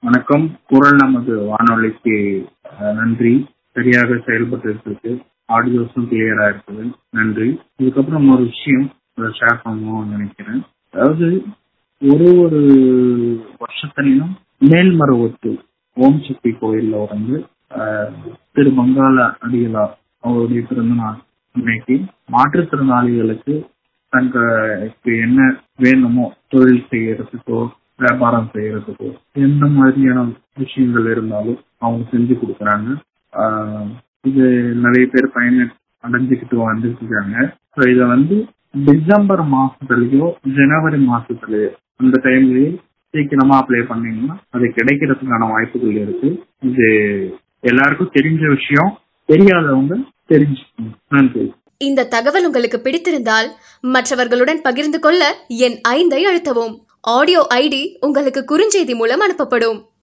வணக்கம் குரல் நமது வானொலிக்கு அஹ், நன்றி சரியாக செயல்பட்டு இருக்கு ஆடியோஸும் கிளியரா இருக்குது நன்றி இதுக்கப்புறம் ஒரு விஷயம் ஷேர் பண்ணணும்னு நினைக்கிறேன் அதாவது ஒரு ஒரு வருஷத்துலையும் மேல்மருவத்தூர் ஓம் சக்தி கோயில்ல வந்து அஹ், திரு பங்காள அடிகளார் அவருடைய பிறந்த நாள் இன்னைக்கு மாற்றுத்திறனாளிகளுக்கு தங்களுக்கு என்ன வேணுமோ தொழில் செய்யறதுக்கோ வியாபாரம் செய்யறதுக்கோ எந்த மாதிரியான விஷயங்கள் இருந்தாலும் அவங்க செஞ்சு கொடுக்குறாங்க ஆஹ் இது நிறைய பேர் பயன் அடைஞ்சுக்கிட்டு வந்துட்டு இருக்காங்க ஸோ இதை வந்து டிசம்பர் மாசத்துலயோ ஜனவரி மாசத்துலயோ அந்த டைம்லயே சீக்கிரமா அப்ளை பண்ணீங்கன்னா அது கிடைக்கிறதுக்கான வாய்ப்புகள் இருக்கு இது எல்லாருக்கும் தெரிஞ்ச விஷயம் தெரியாதவங்க தெரிஞ்சுக்கணும் நன்றி இந்த தகவல் உங்களுக்கு பிடித்திருந்தால் மற்றவர்களுடன் பகிர்ந்து கொள்ள என் ஐந்தை அழுத்தவும் ஆடியோ ஐடி உங்களுக்கு குறுஞ்செய்தி மூலம் அனுப்பப்படும்